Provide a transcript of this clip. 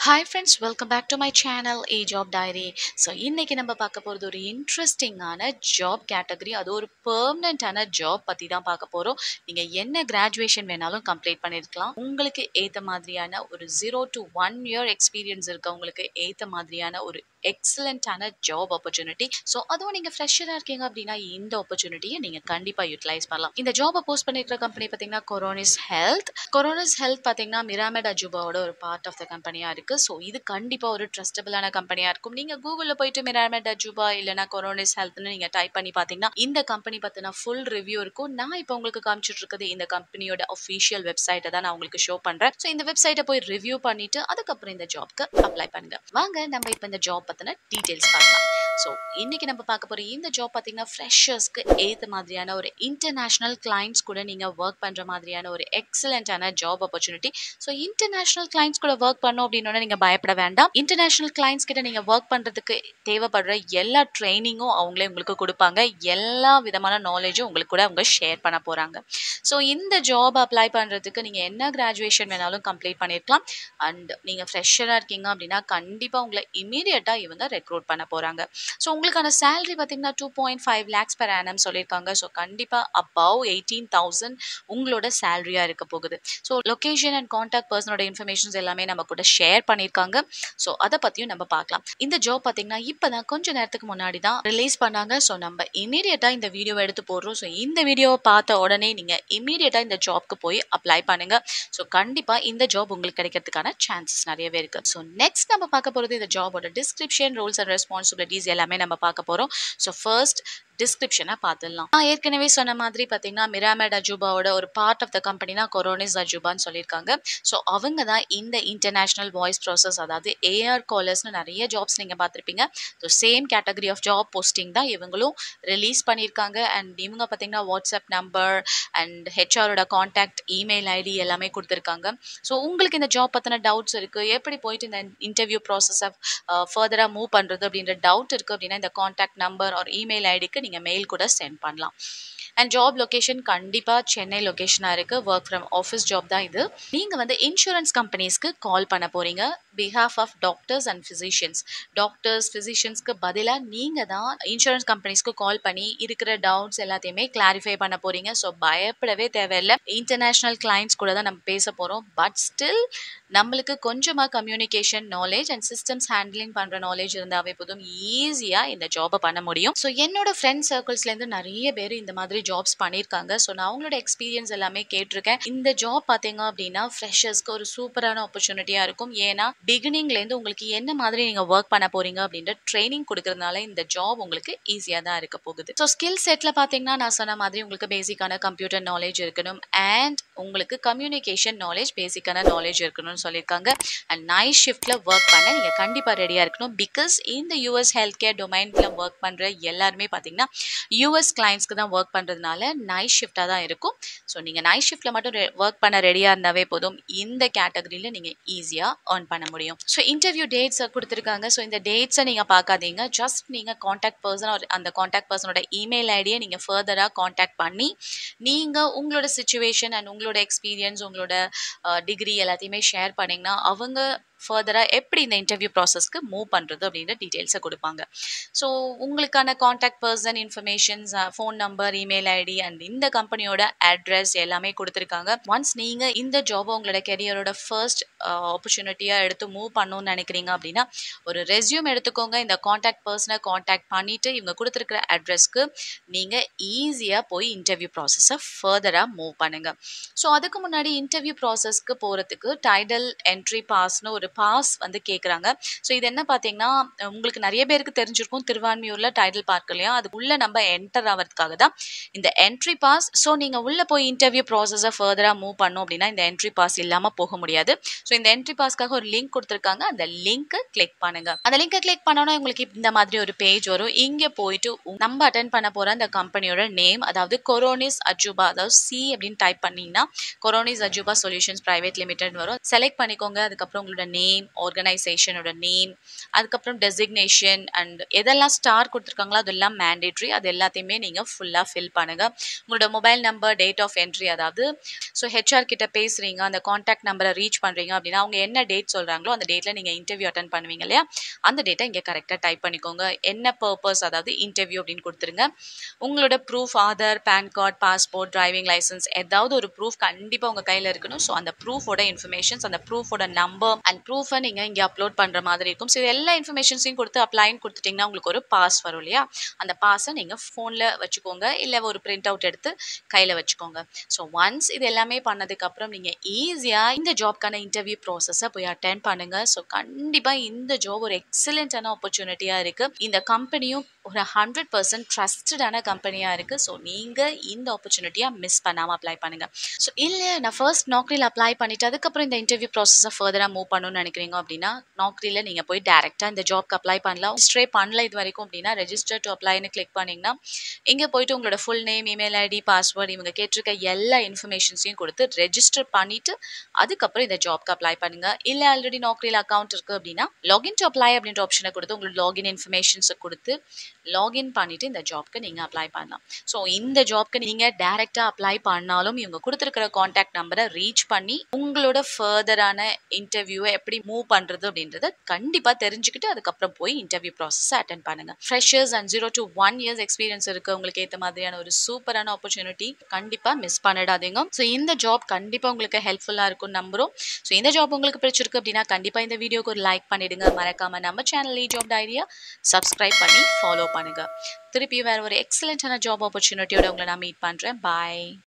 hi friends welcome back to my channel E job diary so இன்னைக்கு நம்ம பார்க்க போகிறது ஒரு இன்ட்ரெஸ்டிங்கான ஜாப் கேட்டகரி அது ஒரு பெர்மனண்ட்டான ஜாப் பற்றி தான் பார்க்க போகிறோம் நீங்கள் என்ன கிராஜுவேஷன் வேணாலும் கம்ப்ளீட் பண்ணியிருக்கலாம் உங்களுக்கு ஏற்ற மாதிரியான ஒரு zero to one year experience இருக்கவங்களுக்கு ஏற்ற மாதிரியான ஒரு எக்ஸலண்ட்டான ஜாப் ஆப்பர்ச்சுனிட்டி ஸோ அதுவும் நீங்கள் ஃப்ரெஷராக இருக்கீங்க அப்படின்னா இந்த ஆப்பர்ச்சுனிட்டியை நீங்கள் கண்டிப்பாக யூட்டிலைஸ் பண்ணலாம் இந்த ஜாபை போஸ்ட் பண்ணியிருக்கிற கம்பெனி பார்த்தீங்கன்னா கொரோனிஸ் ஹெல்த் கொரோனிஸ் ஹெல்த் பார்த்தீங்கன்னா மிராமெட் அஜுபாவோட ஒரு பார்ட் ஆஃப் த கம்பெனியாக இருக்குது ஸோ இது கண்டிப்பாக ஒரு ட்ரஸ்டபிளான கம்பெனியாக இருக்கும் நீங்கள் கூகுளில் போயிட்டு மிராமெட் அஜுபா இல்லைனா கொரோனிஸ் ஹெல்த்னு நீங்கள் டைப் பண்ணி பார்த்தீங்கன்னா இந்த கம்பெனி பற்றின ஃபுல் ரிவ்யூ இருக்கும் நான் இப்போ உங்களுக்கு காமிச்சிட்டு இருக்கிறது இந்த கம்பெனியோட அஃபிஷியல் வெப்சைட்டை தான் நான் உங்களுக்கு ஷோ பண்ணுறேன் ஸோ இந்த வெப்சைட்டை போய் ரிவ்யூ பண்ணிட்டு அதுக்கப்புறம் இந்த ஜாப்க்கு அப்ளை பண்ணுங்க வாங்க நம்ம இப்போ இந்த ஜாப் பற்றின டீட்டெயில்ஸ் பார்க்கலாம் ஸோ இன்னைக்கு நம்ம பார்க்க போகிற இந்த ஜாப் பார்த்தீங்கன்னா ஃப்ரெஷர்ஸ்க்கு ஏற்ற மாதிரியான ஒரு இன்டர்நேஷ்னல் கிளைண்ட்ஸ் கூட நீங்கள் ஒர்க் பண்ணுற மாதிரியான ஒரு எக்ஸலண்ட்டான job opportunity so international clients கூட ஒர்க் பண்ணோம் அப்படின்னா நீங்கள் பயப்பட வேண்டாம் இன்டர்நேஷ்னல் கிளைண்ட்ஸ் கிட்ட நீங்கள் ஒர்க் பண்ணுறதுக்கு தேவைப்படுற எல்லா ட்ரைனிங்கும் அவங்களே உங்களுக்கு கொடுப்பாங்க எல்லா விதமான நாலேஜும் உங்களுக்கு கூட அவங்க ஷேர் பண்ண போகிறாங்க ஸோ இந்த ஜாப் அப்ளை பண்ணுறதுக்கு நீங்கள் என்ன கிராஜுவேஷன் வேணாலும் கம்ப்ளீட் பண்ணியிருக்கலாம் அண்ட் நீங்கள் ஃப்ரெஷராக இருக்கீங்க அப்படின்னா கண்டிப்பாக உங்களை இமீடியட்டாக இவங்க ரெக்ரூட் பண்ண போகிறாங்க ஸோ உங்களுக்கான சேலரி பார்த்தீங்கன்னா two point five lakhs per annum சொல்லியிருக்காங்க ஸோ கண்டிப்பாக அபவ் எயிட்டீன் தௌசண்ட் உங்களோட சேலரியாக இருக்க போகுது ஸோ லொக்கேஷன் அண்ட் காண்டாக்ட் பர்சனோட இன்ஃபர்மேஷன்ஸ் எல்லாமே நம்ம கூட ஷேர் பண்ணியிருக்காங்க ஸோ அதை பற்றியும் நம்ம பார்க்கலாம் இந்த ஜாப் பார்த்தீங்கன்னா இப்போ தான் கொஞ்சம் நேரத்துக்கு முன்னாடி தான் ரிலீஸ் பண்ணாங்க ஸோ நம்ம இமீடியட்டாக இந்த வீடியோவை எடுத்து போடுறோம் ஸோ இந்த வீடியோவை பார்த்த உடனே நீங்கள் இமீடியட்டாக இந்த ஜாப்க்கு போய் அப்ளை பண்ணுங்க ஸோ கண்டிப்பாக இந்த ஜாப் உங்களுக்கு கிடைக்கிறதுக்கான சான்சஸ் நிறையவே இருக்குது ஸோ நெக்ஸ்ட் நம்ம பார்க்க போகிறது இந்த ஜாபோட டிஸ்கிரிப்ஷன் ரூல்ஸ் அண்ட் ரெஸ்பான்சிபிலிட்டிஸ் எல்லாமே நம்ம பார்க்க போகிறோம் ஸோ ஃபர்ஸ்ட் டிஸ்கிரிப்ஷனை பார்த்துடலாம் நான் ஏற்கனவே சொன்ன மாதிரி பார்த்தீங்கன்னா மிராமெட் அஜூபாவோட ஒரு பார்ட் ஆஃப் த கம்பெனினா கொரோனிஸ் அஜூபான்னு சொல்லியிருக்காங்க ஸோ அவங்க தான் இந்த இன்டர்நேஷ்னல் வாய்ஸ் ப்ராசஸ் அதாவது ஏஆர் காலர்ஸ்னு நிறைய ஜாப்ஸ் நீங்கள் பார்த்துருப்பீங்க so same category of job posting தான் இவங்களும் ரிலீஸ் பண்ணியிருக்காங்க அண்ட் இவங்க பார்த்தீங்கன்னா வாட்ஸ்அப் நம்பர் அண்ட் ஹெச்ஆரோட காண்டாக்ட் இமெயில் ஐடி எல்லாமே கொடுத்துருக்காங்க ஸோ உங்களுக்கு இந்த ஜாப் பற்றின டவுட்ஸ் இருக்குது எப்படி போயிட்டு இந்த இன்டர்வியூ ப்ராசஸை ஃபர்தராக மூவ் பண்ணுறது அப்படின்ற டவுட் இருக்குது அப்படின்னா இந்த காண்டாக்ட் நம்பர் ஒரு இமெயில் ஐடிக்கு நீங்கள் மெயில் கூட சென்ட் பண்ணலாம் அண்ட் ஜாப் லொக்கேஷன் கண்டிப்பாக சென்னை லொக்கேஷனாக இருக்குது ஒர்க் ஃப்ரம் ஆஃபீஸ் ஜாப் தான் இது நீங்கள் வந்து இன்சூரன்ஸ் கம்பெனிஸ்க்கு கால் பண்ண போகிறீங்க behalf of doctors and physicians doctors ஃபிசிஷியன்ஸ்க்கு பதிலாக நீங்கள் தான் இன்சூரன்ஸ் கம்பெனிஸ்க்கு கால் பண்ணி இருக்கிற டவுட்ஸ் எல்லாத்தையுமே கிளாரிஃபை பண்ண போகிறீங்க ஸோ பயப்படவே தேவையில்லை இன்டர்நேஷ்னல் கிளைண்ட்ஸ் கூட தான் நம்ம பேச போகிறோம் பட் ஸ்டில் நம்மளுக்கு கொஞ்சமாக communication knowledge and systems handling பண்ணுற நாலேஜ் இருந்தாவே போதும் ஈஸியாக இந்த ஜாபை பண்ண முடியும் ஸோ என்னோட ஃப்ரெண்ட் சர்க்கிள்ஸ்லேருந்து நிறைய பேர் இந்த மாதிரி ஜாப்ஸ் பண்ணியிருக்காங்க ஸோ நான் அவங்களோட எக்ஸ்பீரியன்ஸ் எல்லாமே கேட்டிருக்கேன் இந்த ஜாப் பார்த்தீங்க அப்படின்னா ஃப்ரெஷர்ஸ்க்கு ஒரு சூப்பரான ஆப்பர்ச்சுனிட்டியாக இருக்கும் ஏன்னா பிகினிங்லேருந்து உங்களுக்கு என்ன மாதிரி நீங்கள் ஒர்க் பண்ண போறீங்க அப்படின்ற ட்ரைனிங் கொடுக்கறதுனால இந்த ஜாப் உங்களுக்கு ஈஸியாக தான் இருக்க போகுது ஸோ ஸ்கில் செட்டில் பார்த்தீங்கன்னா நான் சொன்ன மாதிரி உங்களுக்கு பேசிக்கான கம்ப்யூட்டர் நாலேஜ் இருக்கணும் அண்ட் உங்களுக்கு கம்யூனிகேஷன் நாலேஜ் பேசிக்கான நாலேஜ் இருக்கணும்னு சொல்லியிருக்காங்க அண்ட் நைட் ஷிஃப்ட்டில் ஒர்க் பண்ண நீங்கள் கண்டிப்பாக ரெடியாக இருக்கணும் பிகாஸ் இந்த யூஎஸ் ஹெல்த் கேர் டொமைனில் ஒர்க் பண்ணுற எல்லாருமே பார்த்தீங்கன்னா யூஎஸ் கிளைண்ட்ஸ்க்கு தான் ஒர்க் பண்ணுறதுனால நைட் ஷிஃப்டாக தான் இருக்கும் ஸோ நீங்கள் நைட் ஷிஃப்ட்டில் மட்டும் ஒர்க் பண்ண ரெடியாக இருந்தாவே போதும் இந்த கேட்டகரியில் நீங்கள் ஈஸியாக ஏர்ன் பண்ண முடியும் ஸோ இன்டர்வியூ டேட்ஸை கொடுத்துருக்காங்க ஸோ இந்த டேட்ஸை நீங்கள் பார்க்காதீங்க ஜஸ்ட் நீங்கள் காண்டாக்ட் பர்சன் அந்த காண்டாக்ட் பர்சனோட இமெயில் ஐடியை நீங்கள் ஃபர்தராக காண்டாக்ட் பண்ணி நீங்கள் உங்களோட சுச்சுவேஷன் அண்ட் உங்களோட எக்ஸ்பீரியன்ஸ் உங்களோட டிகிரி எல்லாத்தையுமே ஷேர் பண்ணிங்கன்னா அவங்க ஃபர்தராக எப்படி இந்த இன்டர்வியூ ப்ராசஸ்க்கு மூவ் பண்ணுறது அப்படின்ற டீட்டெயில்ஸை கொடுப்பாங்க ஸோ உங்களுக்கான contact person informations phone number email ID and இந்த கம்பெனியோட அட்ரஸ் எல்லாமே கொடுத்துருக்காங்க ஒன்ஸ் நீங்கள் இந்த ஜாபை உங்களோட கெரியரோட ஃபர்ஸ்ட் ஆப்பர்ச்சுனிட்டியாக எடுத்து மூவ் பண்ணணும்னு நினைக்கிறீங்க அப்படின்னா ஒரு ரெஸ்யூம் எடுத்துக்கோங்க இந்த காண்டாக்ட் பர்சனை காண்டாக்ட் பண்ணிவிட்டு இவங்க கொடுத்துருக்குற அட்ரஸ்க்கு நீங்கள் ஈஸியாக போய் இன்டர்வியூ ப்ராசஸை ஃபர்தராக மூவ் பண்ணுங்கள் ஸோ அதுக்கு முன்னாடி இன்டர்வியூ ப்ராசஸ்க்கு போகிறதுக்கு டைடல் என்ட்ரி பாஸ்னு ஒரு பாஸ் வந்து கேட்குறாங்க ஸோ இது என்ன பார்த்தீங்கன்னா உங்களுக்கு நிறைய பேருக்கு தெரிஞ்சிருக்கும் திருவான்மியூரில் டைட்டில் பார்க் இல்லையா அதுக்குள்ளே நம்ம என்டர் ஆகிறதுக்காக தான் இந்த என்ட்ரி பாஸ் ஸோ நீங்கள் உள்ளே போய் இன்டர்வியூ ப்ராசஸை ஃபர்தராக மூவ் பண்ணோம் அப்படின்னா இந்த என்ட்ரி பாஸ் இல்லாமல் போக முடியாது ஸோ இந்த என்ட்ரி பாஸ்க்காக ஒரு லிங்க் கொடுத்துருக்காங்க அந்த லிங்க்கை கிளிக் பண்ணுங்க அந்த லிங்கை கிளிக் பண்ணோன்னா உங்களுக்கு இந்த மாதிரி ஒரு பேஜ் வரும் இங்கே போயிட்டு நம்ம அட்டன் பண்ண போகிற அந்த கம்பெனியோட நேம் அதாவது கொரோனிஸ் அஜூபா அதாவது சி அப்படின்னு டைப் பண்ணிங்கன்னா கொரோனிஸ் அஜூபா சொல்யூஷன்ஸ் ப்ரைவேட் லிமிடெட் வரும் செலக்ட் பண்ணிக்கோங்க அதுக்கப்புறம் உங்களோட நேம் நேம் ஆர்கனைசேஷனோட நேம் அதுக்கப்புறம் டெசிக்னேஷன் அண்ட் எதெல்லாம் ஸ்டார் கொடுத்துருக்காங்களோ அதெல்லாம் மேண்டேட்ரி அது எல்லாத்தையுமே நீங்கள் ஃபுல்லாக ஃபில் பண்ணுங்கள் உங்களோட mobile number date of entry அதாவது ஸோ ஹெச்ஆர் கிட்ட பேசுகிறீங்க அந்த காண்டாக்ட் நம்பரை ரீச் பண்ணுறீங்க அப்படின்னா அவங்க என்ன டேட் சொல்கிறாங்களோ அந்த டேட்டில் நீங்கள் இன்டர்வியூ அட்டன் பண்ணுவீங்க இல்லையா அந்த டேட்டை இங்கே கரெக்டாக டைப் பண்ணிக்கோங்க என்ன பர்பஸ் அதாவது இன்டர்வியூ அப்படின்னு கொடுத்துருங்க உங்களோட proof Aadhaar PAN card passport driving licence ஏதாவது ஒரு ப்ரூஃப் கண்டிப்பாக உங்கள் கையில் இருக்கணும் ஸோ அந்த ப்ரூஃபோட இன்ஃபர்மேஷன்ஸ் அந்த ப்ரூஃபோட நம்பர் அண்ட் ப்ரூஃபை நீங்கள் இங்கே அப்லோட் பண்ணுற மாதிரி இருக்கும் ஸோ இது எல்லா இன்ஃபர்மேஷன்ஸையும் கொடுத்து அப்ளைன்னு கொடுத்துட்டிங்கன்னா உங்களுக்கு ஒரு பாஸ் வரும் இல்லையா அந்த பாஸை நீங்கள் ஃபோனில் வச்சுக்கோங்க இல்லை ஒரு பிரிண்ட் அவுட் எடுத்து கையில் வச்சுக்கோங்க ஸோ ஒன்ஸ் இது எல்லாமே பண்ணதுக்கப்புறம் நீங்கள் ஈஸியாக இந்த ஜாப்க்கான இன்டர்வியூ ப்ராசஸை போய் அட்டன் பண்ணுங்கள் ஸோ கண்டிப்பாக இந்த ஜாப் ஒரு எக்ஸலண்ட்டான ஆப்பர்ச்சுனிட்டியாக இருக்குது இந்த கம்பெனியும் ஒரு ஹண்ட்ரட் பர்சன்ட் ட்ரஸ்டடான கம்பெனியாக இருக்குது ஸோ நீங்கள் இந்த ஆப்பர்ச்சுனிட்டியாக மிஸ் பண்ணாமல் அப்ளை பண்ணுங்கள் ஸோ இல்லை நான் ஃபர்ஸ்ட் நாக்ரியில் அப்ளை பண்ணிவிட்டு அதுக்கப்புறம் இந்த இன்டர்வியூ ப்ராசஸை ஃபர்தராக மூவ் பண்ணணும்னு நினைக்கிறீங்க அப்படின்னா நாக்ரியில் நீங்கள் போய் டேரெக்டாக இந்த ஜாப்க்கு அப்ளை பண்ணலாம் ரெஜிஸ்ட்ரே பண்ணல இது வரைக்கும் அப்படின்னா ரெஜிஸ்டர் டு அப்ளைன்னு கிளிக் பண்ணிங்கன்னா இங்கே போயிட்டு உங்களோட full name email ID password இவங்க கேட்டிருக்க எல்லா இன்ஃபர்மேஷன்ஸையும் கொடுத்து ரெஜிஸ்டர் பண்ணிவிட்டு அதுக்கப்புறம் இந்த ஜாப்க்கு அப்ளை பண்ணுங்கள் இல்லை ஆல்ரெடி நாக்ரியில் அக்கௌண்ட் இருக்குது அப்படின்னா லாகின் டு அப்ளை அப்படின்ற ஆப்ஷனை கொடுத்து உங்களோட லாகின் இன்ஃபர்மேஷன்ஸை கொடுத்து லாகின் பண்ணிவிட்டு இந்த ஜாப்க்கு நீங்கள் அப்ளை பண்ணலாம் ஸோ இந்த ஜாப்க்கு நீங்கள் டேரெக்டாக அப்ளை பண்ணாலும் இவங்க கொடுத்துருக்கிற காண்டாக்ட் நம்பரை ரீச் பண்ணி உங்களோட ஃபர்தரான இன்டர்வியூவை எப்படி மூவ் பண்ணுறது அப்படின்றத கண்டிப்பாக தெரிஞ்சுக்கிட்டு அதுக்கப்புறம் போய் இன்டர்வியூ ப்ராசஸை அட்டன் பண்ணுங்கள் freshers and zero to one years experience இருக்குது உங்களுக்கு ஏற்ற மாதிரியான ஒரு சூப்பரான ஆப்பர்ச்சுனிட்டி கண்டிப்பாக மிஸ் பண்ணிடாதீங்க ஸோ இந்த ஜாப் கண்டிப்பாக உங்களுக்கு ஹெல்ப்ஃபுல்லாக இருக்கும்னு நம்புகிறோம் ஸோ இந்த ஜாப் உங்களுக்கு பிடிச்சிருக்கு அப்படின்னா கண்டிப்பாக இந்த வீடியோக்கு ஒரு லைக் பண்ணிடுங்க மறக்காமல் நம்ம சேனல் இ ஜாப் டைரியா சப்ஸ்கிரைப் பண்ணி ஃபாலோ பண்ணுங்கள் திருப்பி வேறு ஒரு எக்ஸலண்ட்டான ஜாப் ஆப்பர்ச்சுனிட்டியோட உங்களை நான் மீட் பண்ணுறேன் பாய்